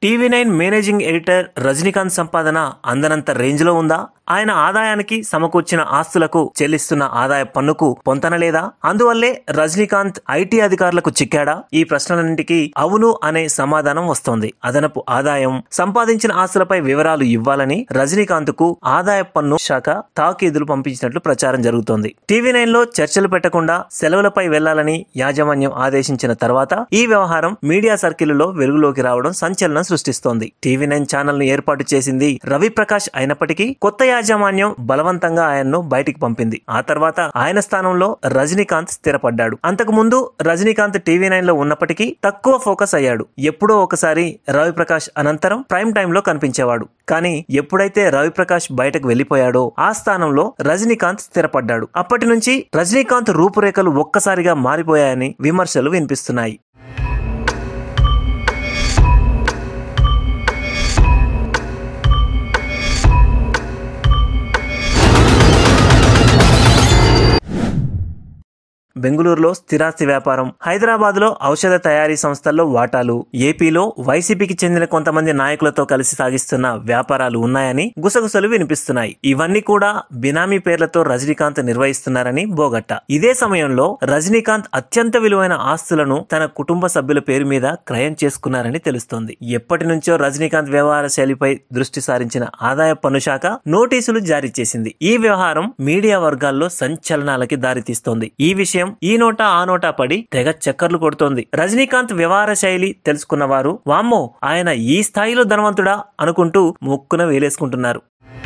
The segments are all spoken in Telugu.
TV nine managing editor Rajinikanth సంపాదన అందనంత రేంజ్ లో ఉందా ఆయన ఆదాయానికి సమకూర్చిన ఆస్తులకు చెల్లిస్తున్న ఆదాయ పన్నుకు పొంతనలేదా అందువల్లే రజనీకాంత్ ఐటీ అధికారులకు చిక్కాడా ఈ ప్రశ్నలన్నింటికీ అవును అనే సమాధానం వస్తోంది అదనపు ఆదాయం సంపాదించిన ఆస్తులపై వివరాలు ఇవ్వాలని రజనీకాంత్ కు ఆదాయ పన్ను శాఖ తాకీదులు పంపించినట్లు ప్రచారం జరుగుతోంది టీవీ నైన్ లో చర్చలు పెట్టకుండా సెలవులపై వెళ్లాలని యాజమాన్యం ఆదేశించిన తర్వాత ఈ వ్యవహారం మీడియా సర్కిల్లో వెలుగులోకి రావడం సంచలనం సృష్టిస్తోంది టీవీ నైన్ ఛానల్ ను ఏర్పాటు చేసింది రవి ప్రకాష్ అయినప్పటికీ కొత్త యాజమాన్యం బలవంతంగా ఆయన్ను బయటికి పంపింది ఆ తర్వాత ఆయన స్థానంలో రజనీకాంత్ స్థిరపడ్డాడు అంతకు ముందు రజనీకాంత్ టీవీ నైన్ లో ఉన్నప్పటికీ తక్కువ ఫోకస్ అయ్యాడు ఎప్పుడో ఒకసారి రవి ప్రకాష్ అనంతరం ప్రైమ్ టైమ్ లో కనిపించేవాడు కానీ ఎప్పుడైతే రవి ప్రకాష్ బయటకు వెళ్లిపోయాడో ఆ స్థానంలో రజనీకాంత్ స్థిరపడ్డాడు అప్పటి నుంచి రజనీకాంత్ రూపురేఖలు ఒక్కసారిగా మారిపోయాయని విమర్శలు వినిపిస్తున్నాయి బెంగళూరులో స్థిరాస్తి వ్యాపారం హైదరాబాద్ లో ఔషధ తయారీ సంస్థల్లో వాటాలు ఏపీలో వైసీపీకి చెందిన కొంతమంది నాయకులతో కలిసి సాగిస్తున్న వ్యాపారాలు ఉన్నాయని గుసగుసలు వినిపిస్తున్నాయి ఇవన్నీ కూడా బినామీ పేర్లతో రజనీకాంత్ నిర్వహిస్తున్నారని బోగట్ట ఇదే సమయంలో రజనీకాంత్ అత్యంత విలువైన ఆస్తులను తన కుటుంబ సభ్యుల పేరు మీద క్రయం చేసుకున్నారని తెలుస్తోంది ఎప్పటి నుంచో రజనీకాంత్ వ్యవహార శైలిపై దృష్టి సారించిన ఆదాయ పన్ను శాఖ నోటీసులు జారీ చేసింది ఈ వ్యవహారం మీడియా వర్గాల్లో సంచలనాలకి దారితీస్తోంది ఈ విషయం ఈ నోటా ఆ నోటా పడి తెగ చక్కర్లు కొడుతోంది రజనీకాంత్ వ్యవహార శైలి తెలుసుకున్న వారు వామ్మో ఆయన ఈ స్థాయిలో ధనవంతుడా అనుకుంటూ ముక్కున వేలేసుకుంటున్నారు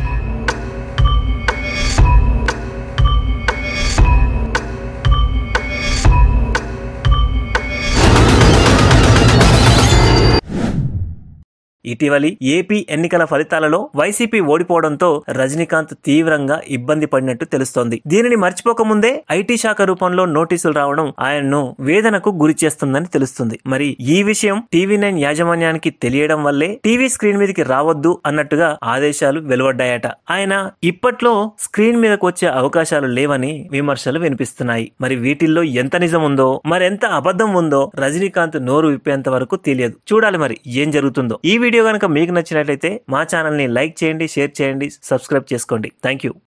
ఇటీవలి ఏపీ ఎన్నికల ఫలితాలలో వైసీపీ ఓడిపోవడంతో రజనీకాంత్ తీవ్రంగా ఇబ్బంది పడినట్టు తెలుస్తోంది దీనిని మర్చిపోకముందే ఐటీ శాఖ రూపంలో నోటీసులు రావడం ఆయన్ను వేదనకు గురి చేస్తుందని తెలుస్తుంది మరి ఈ విషయం టీవీ నైన్ యాజమాన్యానికి తెలియడం వల్లే టీవీ స్క్రీన్ మీదకి రావద్దు అన్నట్టుగా ఆదేశాలు వెలువడ్డాయట ఆయన ఇప్పట్లో స్క్రీన్ మీదకు వచ్చే అవకాశాలు లేవని విమర్శలు వినిపిస్తున్నాయి మరి వీటిల్లో ఎంత నిజం ఉందో మరెంత అబద్ధం ఉందో రజనీకాంత్ నోరు విప్పేంత వరకు తెలియదు చూడాలి మరి ఏం జరుగుతుందో ఈ వీడియో కనుక మీకు నచ్చినట్లయితే మా ఛానల్ ని లైక్ చేయండి షేర్ చేయండి సబ్స్క్రైబ్ చేసుకోండి థ్యాంక్ యూ